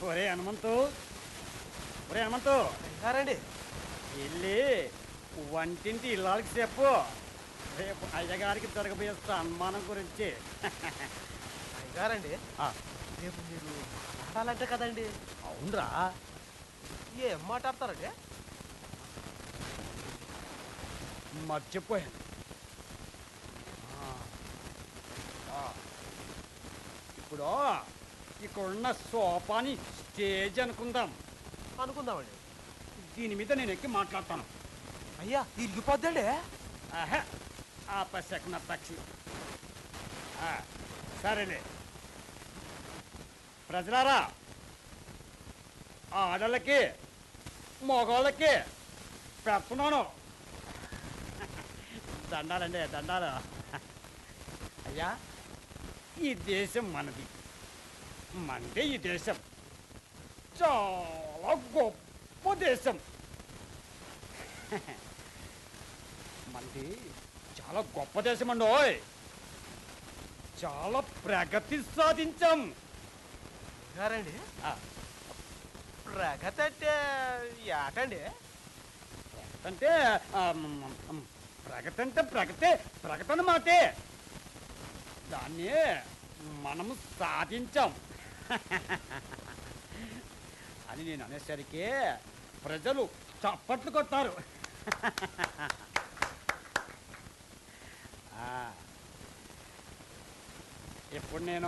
ఒరే హనుమంతు ఒరే హనుమంతు అయ్యారండి వెళ్ళి వంటింటి ఇళ్ళకి చెప్పు రేపు అయ్యగారికి జరగబోయే సన్మానం గురించి అయ్యారండి ఆ, రేపు మీరు మాట్లాడాలంటే కదండి అవునరా ఏం మాట్లాడతారండి మర్చిపోయాను ఆ, ఆ. ఇప్పుడు ఇక్కడున్న సోఫాని స్టేజ్ అనుకుందాం అనుకుందామండి దీని మీద నేను ఎక్కి మాట్లాడతాను అయ్యా ఇరిగిపోద్దండి ఆహా ఆపశకున పక్షి ఆ, సరేలే ప్రజలారా ఆడలకి మగవాళ్ళకి పెడుతున్నాను దండాలండి దండాలు అయ్యా ఈ దేశం మనది మనదే ఈ దేశం చాలా గొప్ప దేశం మనది చాలా గొప్ప దేశం అండి ఓయ్ చాలా ప్రగతి సాధించాం అయ్యారండి ఆ, ప్రగతి అంటే ఏటండి అంటే ఆ, మ్, మ్, ప్రగతి అంటే ప్రగతే ప్రకటన మాటే దాన్ని మనము సాధించాం అని నేను అనేసరికి ప్రజలు చప్పట్లు కొట్టారు ఆ, ఇప్పుడు నేను